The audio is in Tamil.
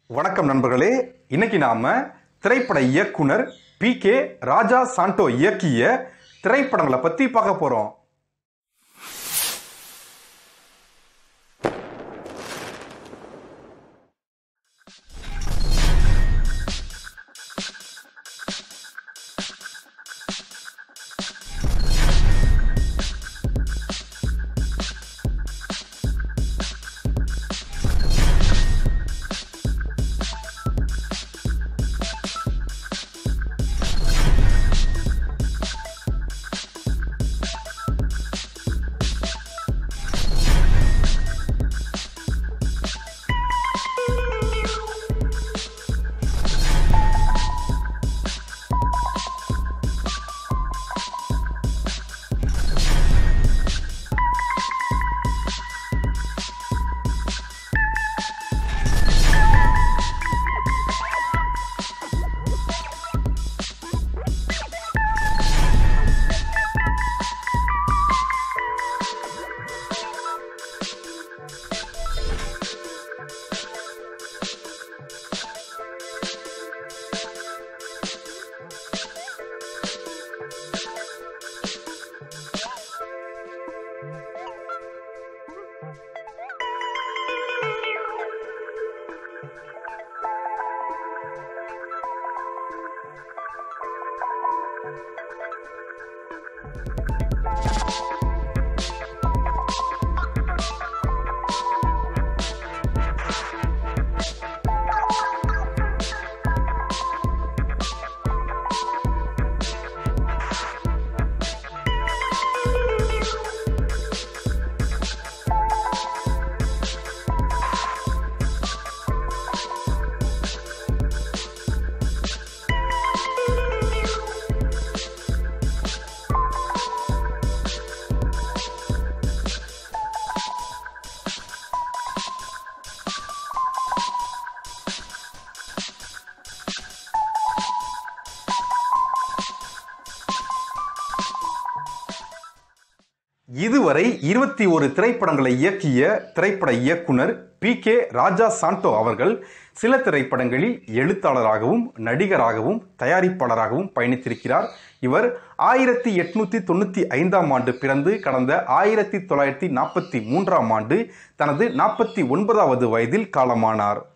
வணக்கம் நண்பர்களே இன்னைக்கு நாம திரைப்பட இயக்குனர் பி கே ராஜா சாண்டோ இயக்கிய திரைப்படங்களை பத்தி பார்க்க போறோம் இதுவரை இருபத்தி ஒரு திரைப்படங்களை இயக்கிய திரைப்பட இயக்குனர் பி கே ராஜா சாண்டோ அவர்கள் சில திரைப்படங்களில் எழுத்தாளராகவும் நடிகராகவும் தயாரிப்பாளராகவும் பயணித்திருக்கிறார் இவர் ஆயிரத்தி எட்நூத்தி தொண்ணூத்தி ஐந்தாம் ஆண்டு பிறந்து கடந்த ஆயிரத்தி தொள்ளாயிரத்தி நாற்பத்தி மூன்றாம் ஆண்டு தனது நாற்பத்தி ஒன்பதாவது வயதில் காலமானார்